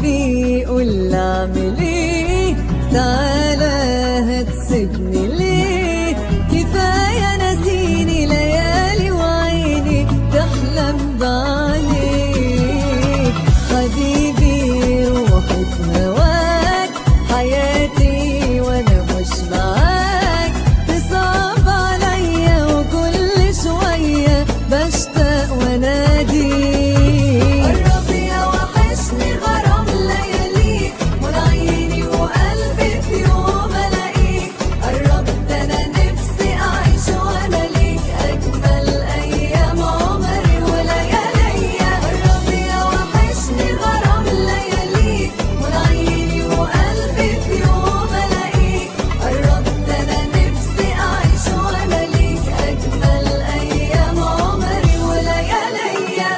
حبيبي قول اعمل ايه تعالى هتسيبني ليه كفايه نسيني ليالي وعيني تحلم بعينيك حبيبي روحي في هواك حياتي وانا مش معاك تصعب عليا وكل شويه بشتاق واناديك قرب يا وحشني غرام لياليك عيني وقلبي في يوم الاقيك قربت انا نفسي اعيش وانا ليك اجمل ايام عمري ولياليا قرب يا وحشني غرام لياليك عيني وقلبي في يوم الاقيك قربت انا نفسي اعيش وانا ليك اجمل ايام عمري ولياليا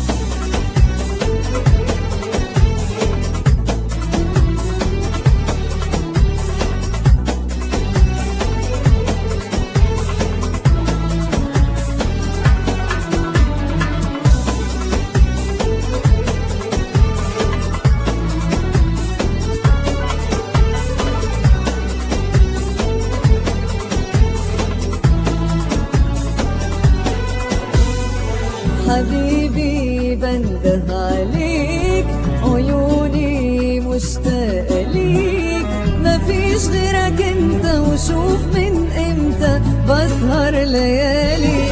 حبيبي بنده عليك عيوني مشتاقة ليك مفيش غيرك انت وشوف من امتى بسهر ليالي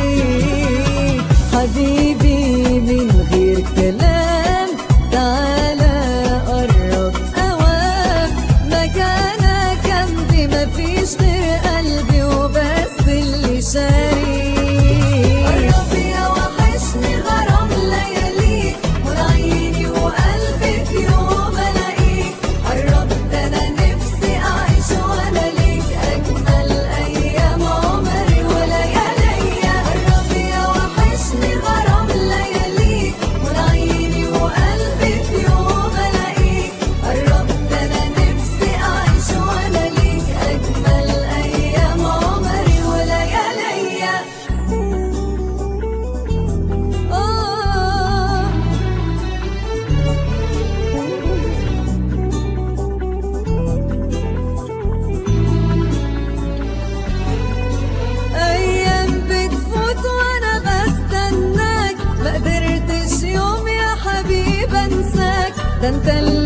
حبيبي من غير كلام تعالى قرب اوام مكانك جنبي مفيش غير قلبي وبس اللي شاري قرب يا وحشني غرام لياليك عيني وقلبي في يوم الاقيك قربت انا نفسي اعيش وانا ليك اجمل ايام عمري ولياليا قرب يا وحشني غرام لياليك عيني وقلبي في يوم الاقيك قربت انا نفسي اعيش وانا ليك اجمل ايام عمري ولياليا آه أيام بتفوت وأنا بستناك ما قدرتش يوم يا حبيب أنساك ده أنت اللي